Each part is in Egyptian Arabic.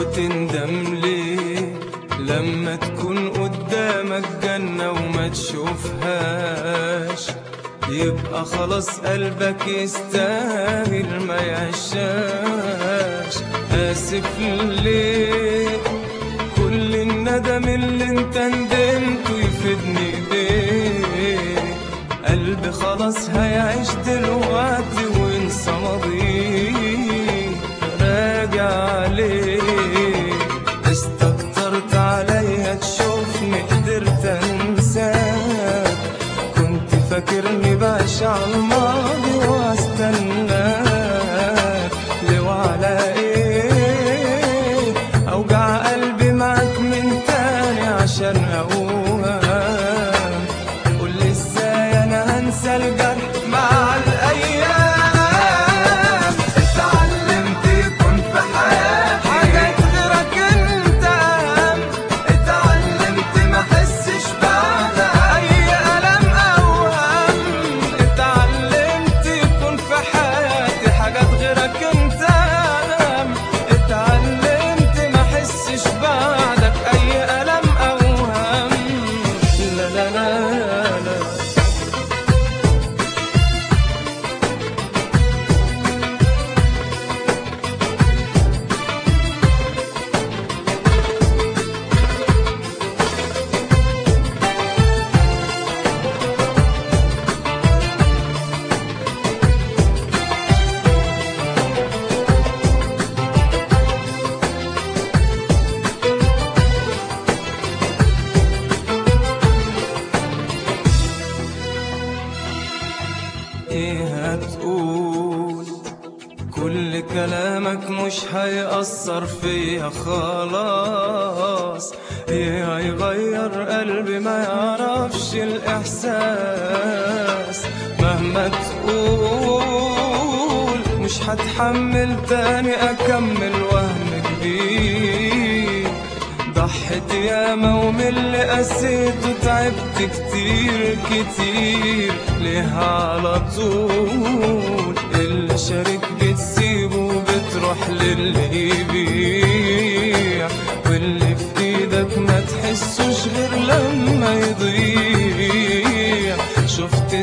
وتندم ليه لما تكون قدامك جنة وما تشوفهاش يبقى خلاص قلبك يستاهل ما يعشاش آسف ليه كل الندم اللي انت ندمته يفيدني بيه قلبي خلاص هيعيش دلوقتي وانسى ماضيه راجع عليه استكترت عليا تشوفني قدرت انساك كنت فاكرني باشا الماضي واستناك لو على ايه اوجع قلبي معاك من تاني عشان اوهام قول لي ازاي انا هنسى الجرح مع الايام اتعلمت يكون في حياتي حاجات غيرك انت اهم اتعلمت ما احسش بعدها اي الم او هم اتعلمت يكون في حياتي حاجات غيرك انت اهم اتعلمت ما احسش بعدك اي الم او هم لا لا لا لا ايه هتقول كل كلامك مش هيأثر فيا خلاص ايه هيغير قلبي ما يعرفش الإحساس مهما تقول مش هتحمل تاني أكمل وهم كبير ضحت ياما ومن اللي قسيت وتعبت كتير كتير ليه على طول اللي شارك بتسيبه وبتروح للي يبيع واللي في ايدك ما تحسوش غير لما يضيع شفت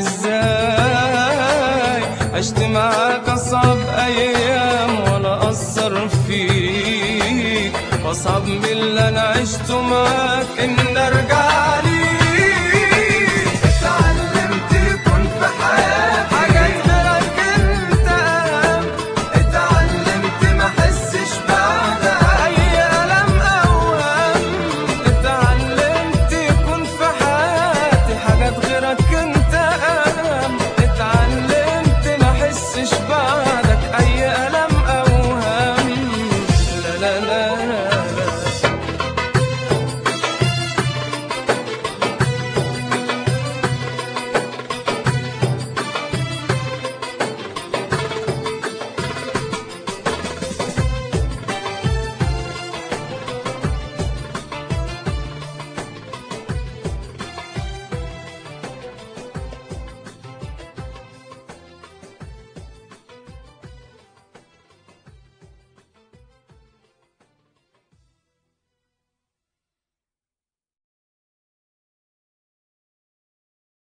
ازاي عشت معاك اصعب ايام ولا اثر فيك واصعب من اللي انا عشته معاك ان ارجع ليك اتعلمت يكون في حياتي حاجات غيرك انت اهم اتعلمت ما احسش بعدها اي الم او هم اتعلمت يكون في حياتي حاجات غيرك